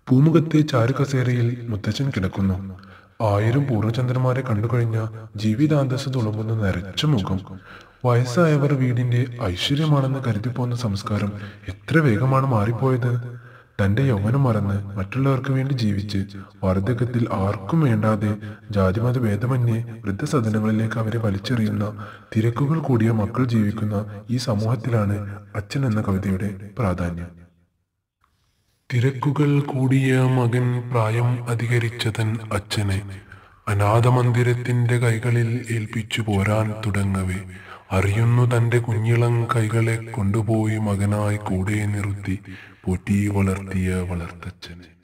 പൂമുഖത്തെ ചാരുകസേരയിൽ മുത്തച്ഛൻ കിടക്കുന്നു ആയിരം പൂർണ്ണചന്ദ്രന്മാരെ കണ്ടുകഴിഞ്ഞ ജീവിതാന്തസ് തുളുമ്പുന്ന നരച്ച മുഖം വയസ്സായവർ വീടിന്റെ ഐശ്വര്യമാണെന്ന് കരുതിപ്പോന്ന സംസ്കാരം എത്ര വേഗമാണ് മാറിപ്പോയത് തന്റെ യൗവനം മറന്ന് മറ്റുള്ളവർക്ക് വേണ്ടി ജീവിച്ച് വാർദ്ധക്യത്തിൽ ആർക്കും വേണ്ടാതെ ജാതിമത ഭേദമന്യേ വൃദ്ധസദനങ്ങളിലേക്ക് അവരെ വലിച്ചെറിയുന്ന തിരക്കുകൾ കൂടിയ മക്കൾ ജീവിക്കുന്ന ഈ സമൂഹത്തിലാണ് അച്ഛൻ എന്ന കവിതയുടെ പ്രാധാന്യം തിരക്കുകൾ കൂടിയ മകൻ പ്രായം അധികരിച്ചതൻ അച്ഛനെ അനാഥമന്ദിരത്തിന്റെ കൈകളിൽ ഏൽപ്പിച്ചു പോരാൻ തുടങ്ങവേ അറിയുന്നു തന്റെ കുഞ്ഞിളം കൈകളെ കൊണ്ടുപോയി മകനായി കൂടെ നിർത്തി പോറ്റി വളർത്തിയ വളർത്തച്ഛനെ